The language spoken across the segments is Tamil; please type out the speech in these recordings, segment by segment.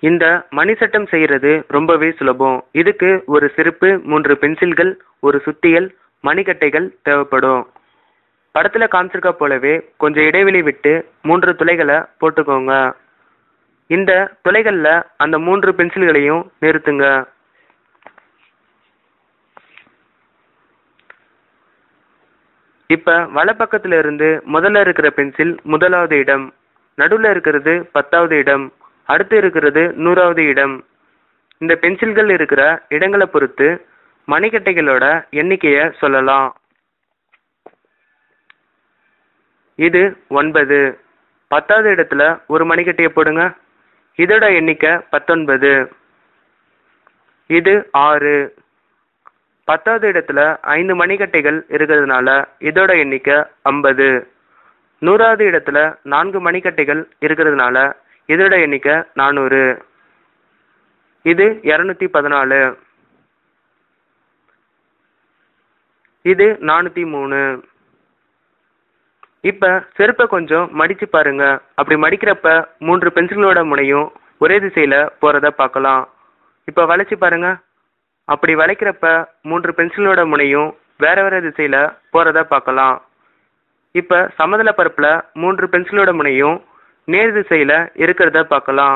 இந்த மணி சட்டம் செய்கிறது ரொம்பவே சுலபம் இதுக்கு ஒரு சிறப்பு மூன்று பென்சில்கள் ஒரு சுத்தியல் மணிக்கட்டைகள் தேவைப்படும் படத்தில் காமிச்சிருக்க போலவே கொஞ்சம் இடைவெளி விட்டு மூன்று துளைகளை போட்டுக்கோங்க இந்த துளைகளில் அந்த மூன்று பென்சில்களையும் நிறுத்துங்க இப்போ வலப்பக்கத்துல இருந்து முதல்ல இருக்கிற பென்சில் முதலாவது இடம் நடுவில் இருக்கிறது பத்தாவது இடம் அடுத்து இருக்கிறது நூறாவது இடம் இந்த பென்சில்கள் இருக்கிற இடங்களை பொறுத்து மணிக்கட்டைகளோட எண்ணிக்கையை சொல்லலாம் இது ஒன்பது பத்தாவது இடத்துல ஒரு மணிக்கட்டையை போடுங்க இதோட எண்ணிக்கை பத்தொன்பது இது ஆறு பத்தாவது இடத்துல ஐந்து மணிக்கட்டைகள் இருக்கிறதுனால இதோட எண்ணிக்கை ஐம்பது நூறாவது இடத்துல நான்கு மணிக்கட்டைகள் இருக்கிறதுனால இதோட எண்ணிக்கை நானூறு இது இரநூத்தி பதினாலு இது நானூற்றி மூணு இப்போ செருப்பை கொஞ்சம் மடித்து பாருங்க அப்படி மடிக்கிறப்ப மூன்று பென்சிலோட முனையும் ஒரே திசையில் போகிறத பார்க்கலாம் இப்போ வளைச்சி பாருங்க அப்படி வளைக்கிறப்ப மூன்று பென்சிலோட முனையும் வேற வேற திசையில் போகிறத பார்க்கலாம் இப்போ சமதள பரப்பில் மூன்று பென்சிலோட முனையும் நேர் திசையில் இருக்கிறத பார்க்கலாம்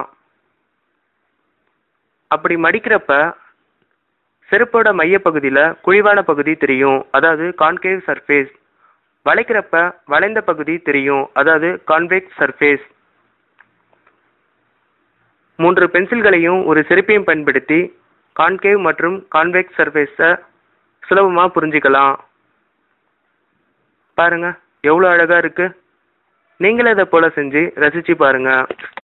அப்படி மடிக்கிறப்ப செருப்போட மையப்பகுதியில் குழிவான பகுதி தெரியும் அதாவது கான்கேவ் சர்ஃபேஸ் வளைக்கிறப்ப வளைந்த பகுதி தெரியும் அதாவது கான்வெக்ஸ் சர்ஃபேஸ் மூன்று பென்சில்களையும் ஒரு செருப்பையும் பயன்படுத்தி கான்கேவ் மற்றும் கான்வெக்ஸ் சர்ஃபேஸை சுலபமாக புரிஞ்சிக்கலாம் பாருங்க எவ்வளோ அழகாக இருக்கு நீங்களும் இதை போல் செஞ்சு ரசித்து பாருங்க